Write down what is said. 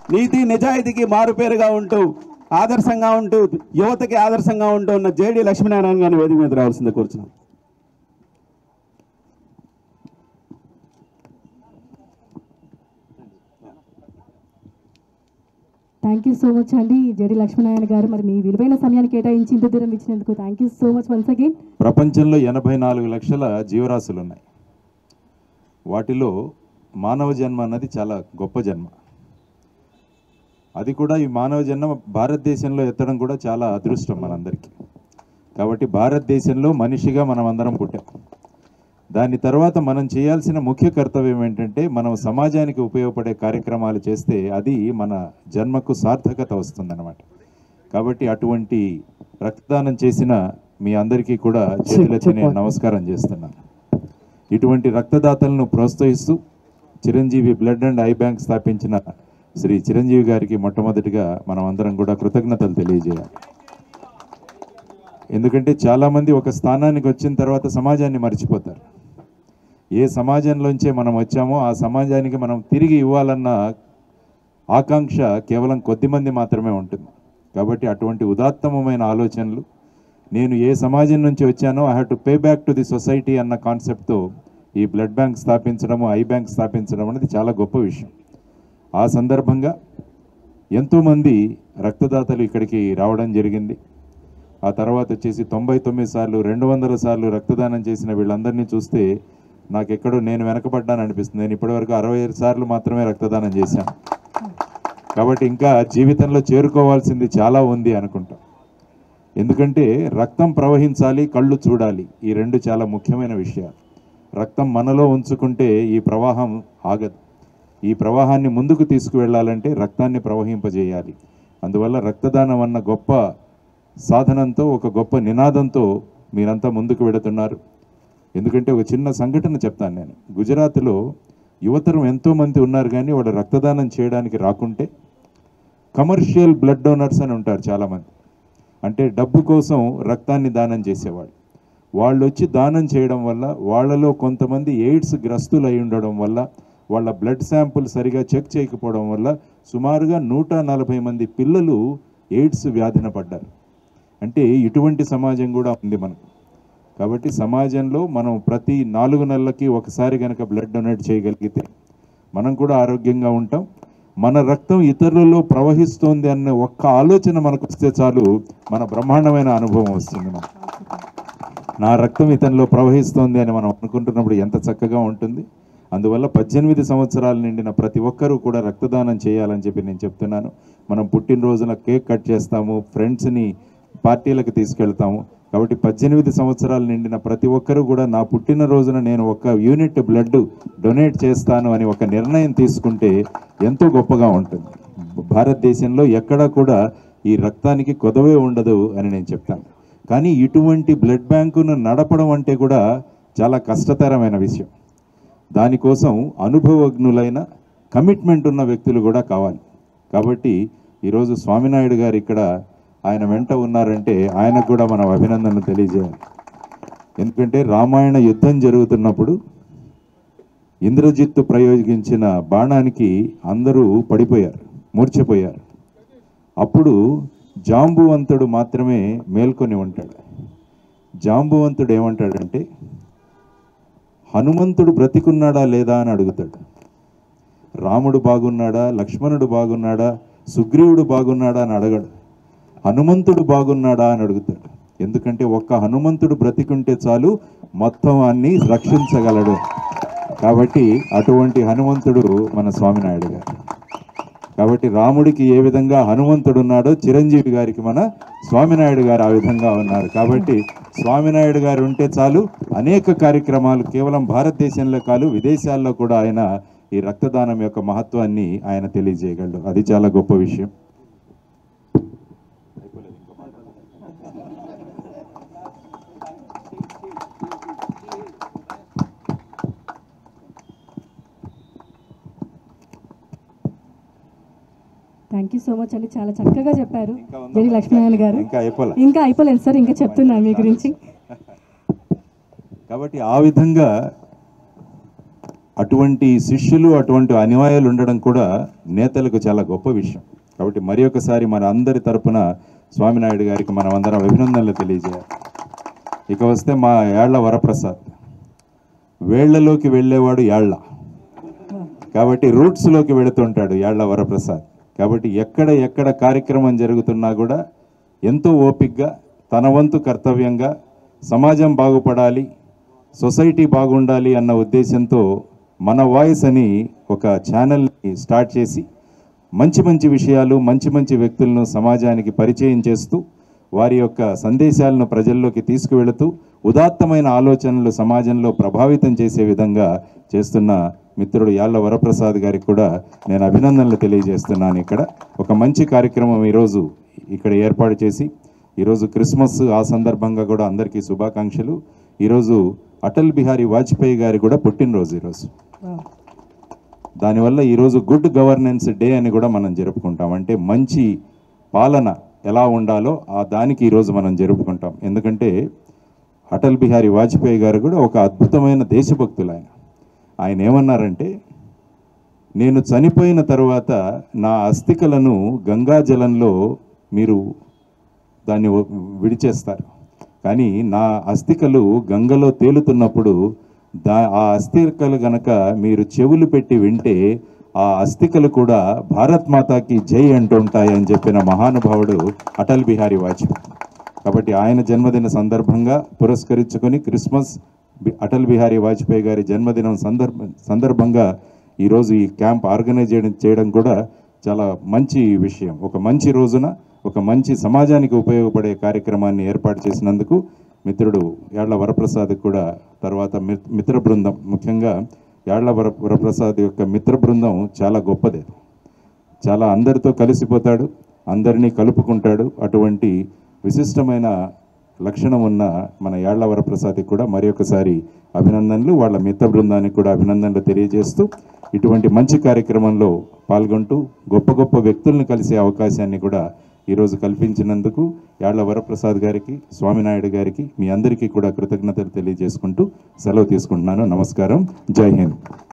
నీతి నిజాయితీకి మారుపేరుగా ఉంటూ ఆదర్శంగా ఉంటూ యువతకి ఆదర్శంగా ఉంటూ ఉన్న జేడి లక్ష్మీనారాయణ గారిని వేదిక మీద రావాల్సిందే కూర్చున్నాం థ్యాంక్ యూ సో మచ్ అండి జడి లక్ష్మీనారాయణ గారు మరి మీ విలువైన సమయాన్ని కేటాయించి ఇంత దూరం ఇచ్చినందుకు thank you so much once again ప్రపంచంలో ఎనభై నాలుగు లక్షల జీవరాశులు ఉన్నాయి వాటిలో మానవ జన్మ అన్నది చాలా గొప్ప జన్మ అది కూడా ఈ మానవ జన్మ భారతదేశంలో ఎత్తడం కూడా చాలా అదృష్టం మనందరికీ కాబట్టి భారతదేశంలో మనిషిగా మనం అందరం పుట్టాం దాని తర్వాత మనం చేయాల్సిన ముఖ్య కర్తవ్యం ఏంటంటే మనం సమాజానికి ఉపయోగపడే కార్యక్రమాలు చేస్తే అది మన జన్మకు సార్థకత వస్తుందన్నమాట కాబట్టి అటువంటి రక్తదానం చేసిన మీ అందరికీ కూడా చేతులెత్తి నేను నమస్కారం చేస్తున్నాను ఇటువంటి రక్తదాతలను ప్రోత్సహిస్తూ Chiranjeevi blood and eye bank స్థాపించిన శ్రీ చిరంజీవి గారికి మొట్టమొదటిగా మనం అందరం కూడా కృతజ్ఞతలు తెలియజేయాలి ఎందుకంటే చాలామంది ఒక స్థానానికి వచ్చిన తర్వాత సమాజాన్ని మర్చిపోతారు ఏ సమాజంలోంచే మనం వచ్చామో ఆ సమాజానికి మనం తిరిగి ఇవ్వాలన్న ఆకాంక్ష కేవలం కొద్దిమంది మాత్రమే ఉంటుంది కాబట్టి అటువంటి ఉదాత్తమమైన ఆలోచనలు నేను ఏ సమాజం నుంచి వచ్చానో I have to pay back to the society అన్న కాన్సెప్ట్తో ఈ బ్లడ్ బ్యాంక్ స్థాపించడము ఐ బ్యాంక్ స్థాపించడం అనేది చాలా గొప్ప విషయం ఆ సందర్భంగా ఎంతోమంది రక్తదాతలు ఇక్కడికి రావడం జరిగింది ఆ తర్వాత వచ్చేసి తొంభై తొమ్మిది సార్లు రెండు వందల సార్లు రక్తదానం చేసిన వీళ్ళందరినీ చూస్తే నాకు ఎక్కడో నేను వెనకబడ్డాను అనిపిస్తుంది నేను ఇప్పటివరకు అరవై ఐదు సార్లు మాత్రమే రక్తదానం చేశాను కాబట్టి ఇంకా జీవితంలో చేరుకోవాల్సింది చాలా ఉంది అనుకుంటా ఎందుకంటే రక్తం ప్రవహించాలి కళ్ళు చూడాలి ఈ రెండు చాలా ముఖ్యమైన విషయాలు రక్తం మనలో ఉంచుకుంటే ఈ ప్రవాహం ఆగదు ఈ ప్రవాహాన్ని ముందుకు తీసుకువెళ్ళాలంటే రక్తాన్ని ప్రవహింపజేయాలి అందువల్ల రక్తదానం అన్న గొప్ప సాధనంతో ఒక గొప్ప నినాదంతో మీరంతా ముందుకు వెడుతున్నారు ఎందుకంటే ఒక చిన్న సంఘటన చెప్తాను నేను గుజరాత్లో యువతరం ఎంతోమంది ఉన్నారు కానీ వాళ్ళు రక్తదానం చేయడానికి రాకుంటే కమర్షియల్ బ్లడ్ డోనర్స్ అని ఉంటారు చాలామంది అంటే డబ్బు కోసం రక్తాన్ని దానం చేసేవాళ్ళు వాళ్ళు వచ్చి దానం చేయడం వల్ల వాళ్ళలో కొంతమంది ఎయిడ్స్ గ్రస్తులు అయి ఉండడం వల్ల వాళ్ళ బ్లడ్ శాంపుల్ సరిగా చెక్ చేయకపోవడం వల్ల సుమారుగా నూట నలభై మంది పిల్లలు ఎయిడ్స్ వ్యాధిన పడ్డారు అంటే ఇటువంటి సమాజం కూడా ఉంది మనకు కాబట్టి సమాజంలో మనం ప్రతి నాలుగు నెలలకి ఒకసారి కనుక బ్లడ్ డొనేట్ చేయగలిగితే మనం కూడా ఆరోగ్యంగా ఉంటాం మన రక్తం ఇతరులలో ప్రవహిస్తోంది అనే ఒక్క ఆలోచన మనకు వస్తే చాలు మన బ్రహ్మాండమైన అనుభవం వస్తుంది మనకు నా రక్తం ఇతనిలో ప్రవహిస్తోంది అని మనం అనుకుంటున్నప్పుడు ఎంత చక్కగా ఉంటుంది అందువల్ల పద్దెనిమిది సంవత్సరాలు నిండిన ప్రతి ఒక్కరూ కూడా రక్తదానం చేయాలని చెప్పి నేను చెప్తున్నాను మనం పుట్టినరోజున కేక్ కట్ చేస్తాము ఫ్రెండ్స్ని పార్టీలకు తీసుకెళ్తాము కాబట్టి పద్దెనిమిది సంవత్సరాలు నిండిన ప్రతి ఒక్కరూ కూడా నా పుట్టినరోజున నేను ఒక యూనిట్ బ్లడ్ డొనేట్ చేస్తాను అని ఒక నిర్ణయం తీసుకుంటే ఎంతో గొప్పగా ఉంటుంది భారతదేశంలో ఎక్కడా కూడా ఈ రక్తానికి కొదవే ఉండదు అని నేను చెప్తాను కానీ ఇటువంటి బ్లడ్ బ్యాంకును నడపడం అంటే కూడా చాలా కష్టతరమైన విషయం దానికోసం అనుభవజ్ఞులైన కమిట్మెంట్ ఉన్న వ్యక్తులు కూడా కావాలి కాబట్టి ఈరోజు స్వామినాయుడు గారు ఇక్కడ ఆయన వెంట ఉన్నారంటే ఆయనకు కూడా మనం అభినందనలు తెలియజేయాలి ఎందుకంటే రామాయణ యుద్ధం జరుగుతున్నప్పుడు ఇంద్రజిత్తు ప్రయోగించిన బాణానికి అందరూ పడిపోయారు మూర్ఛపోయారు అప్పుడు జాంబువంతుడు మాత్రమే మేల్కొని ఉంటాడు జాంబువంతుడు ఏమంటాడంటే హనుమంతుడు బ్రతికున్నాడా లేదా అని అడుగుతాడు రాముడు బాగున్నాడా లక్ష్మణుడు బాగున్నాడా సుగ్రీవుడు బాగున్నాడా అని అడగడు హనుమంతుడు బాగున్నాడా అని అడుగుతాడు ఎందుకంటే ఒక్క హనుమంతుడు బ్రతికుంటే చాలు మొత్తం అన్ని రక్షించగలడు కాబట్టి అటువంటి హనుమంతుడు మన స్వామినాయుడు గారు కాబట్టి రాముడికి ఏ విధంగా హనుమంతుడు ఉన్నాడో చిరంజీవి గారికి మన స్వామినాయుడు గారు ఆ విధంగా ఉన్నారు కాబట్టి స్వామినాయుడు గారు ఉంటే చాలు అనేక కార్యక్రమాలు కేవలం భారతదేశంలో కాదు విదేశాల్లో కూడా ఆయన ఈ రక్తదానం యొక్క మహత్వాన్ని ఆయన తెలియజేయగలడు అది చాలా గొప్ప విషయం థ్యాంక్ యూ సో మచ్ అండి చాలా చక్కగా చెప్పారు ఇంకా ఉందా? జడి లక్ష్మీనారాయణ గారు ఇంకా అయిపోలే ఇంకా అయిపోలేదు సార్ ఇంకా చెప్తున్నాను మీ గురించి కాబట్టి ఆ విధంగా అటువంటి శిష్యులు అటువంటి అనివాయాలు ఉండడం కూడా నేతలకు చాలా గొప్ప విషయం కాబట్టి మరి ఒకసారి మన అందరి తరపున స్వామినాయుడు గారికి మనం అందరం అభినందనలు తెలియజేయాలి ఇక వస్తే మా యాళ్ల వరప్రసాద్ వేళ్లలోకి వెళ్ళేవాడు యాళ్ళ కాబట్టి రూట్స్లోకి వెళుతుంటాడు యాళ్ల వరప్రసాద్ కాబట్టి ఎక్కడ ఎక్కడ కార్యక్రమం జరుగుతున్నా కూడా ఎంతో ఓపిక్గా తన వంతు కర్తవ్యంగా సమాజం బాగుపడాలి సొసైటీ బాగుండాలి అన్న ఉద్దేశంతో మన వాయిస్ అని ఒక ఛానల్ని స్టార్ట్ చేసి మంచి మంచి విషయాలు మంచి మంచి వ్యక్తులను సమాజానికి పరిచయం చేస్తూ వారి యొక్క సందేశాలను ప్రజల్లోకి తీసుకువెళుతూ ఉదాత్తమైన ఆలోచనలు సమాజంలో ప్రభావితం చేసే విధంగా చేస్తున్న మిత్రుడు యాళ్ళ వరప్రసాద్ గారికి కూడా నేను అభినందనలు తెలియజేస్తున్నాను ఇక్కడ ఒక మంచి కార్యక్రమం ఈరోజు ఇక్కడ ఏర్పాటు చేసి ఈరోజు క్రిస్మస్ ఆ సందర్భంగా కూడా అందరికీ శుభాకాంక్షలు ఈరోజు అటల్ బిహారీ వాజ్పేయి గారి కూడా పుట్టినరోజు ఈరోజు దానివల్ల ఈరోజు గుడ్ గవర్నెన్స్ డే అని కూడా మనం జరుపుకుంటాం అంటే మంచి పాలన ఎలా ఉండాలో ఆ దానికి ఈరోజు మనం జరుపుకుంటాం ఎందుకంటే అటల్ బిహారీ వాజ్పేయి గారు కూడా ఒక అద్భుతమైన దేశభక్తులు ఆయన ఆయన ఏమన్నారంటే నేను చనిపోయిన తర్వాత నా అస్థికలను గంగా జలంలో మీరు దాన్ని వ- విడిచేస్తారు కానీ నా అస్థికలు గంగలో తేలుతున్నప్పుడు దా ఆ అస్థికలు గనక మీరు చెవులు పెట్టి వింటే ఆ అస్థికలు కూడా భారత్ మాతాకి జై అంటుంటాయి అని చెప్పిన మహానుభావుడు అటల్ బిహారీ వాజ్పేయి కాబట్టి ఆయన జన్మదిన సందర్భంగా పురస్కరించుకొని క్రిస్మస్ బి- అటల్ బిహారీ వాజ్పేయి గారి జన్మదినం సందర్భ సందర్భంగా ఈరోజు ఈ క్యాంప్ ఆర్గనైజ్ చేయడం చేయడం కూడా చాలా మంచి విషయం ఒక మంచి రోజున ఒక మంచి సమాజానికి ఉపయోగపడే కార్యక్రమాన్ని ఏర్పాటు చేసినందుకు మిత్రుడు యాళ్ల వరప్రసాద్ కూడా తర్వాత మి- మిత్ర బృందం ముఖ్యంగా యాళ్ల వర వరప్రసాద్ యొక్క మిత్ర బృందం చాలా గొప్పదే చాలా అందరితో కలిసిపోతాడు అందరినీ కలుపుకుంటాడు అటువంటి విశిష్టమైన లక్షణం ఉన్న మన యాళ్ల వరప్రసాద్కి కూడా మరి ఒకసారి అభినందనలు వాళ్ళ మిత్ర బృందానికి కూడా అభినందనలు తెలియజేస్తూ ఇటువంటి మంచి కార్యక్రమంలో పాల్గొంటూ గొప్ప గొప్ప వ్యక్తులను కలిసే అవకాశాన్ని కూడా ఈరోజు కల్పించినందుకు యాళ్ల వరప్రసాద్ గారికి స్వామినాయుడు గారికి మీ అందరికీ కూడా కృతజ్ఞతలు తెలియజేసుకుంటూ సెలవు తీసుకుంటున్నాను నమస్కారం జై హింద్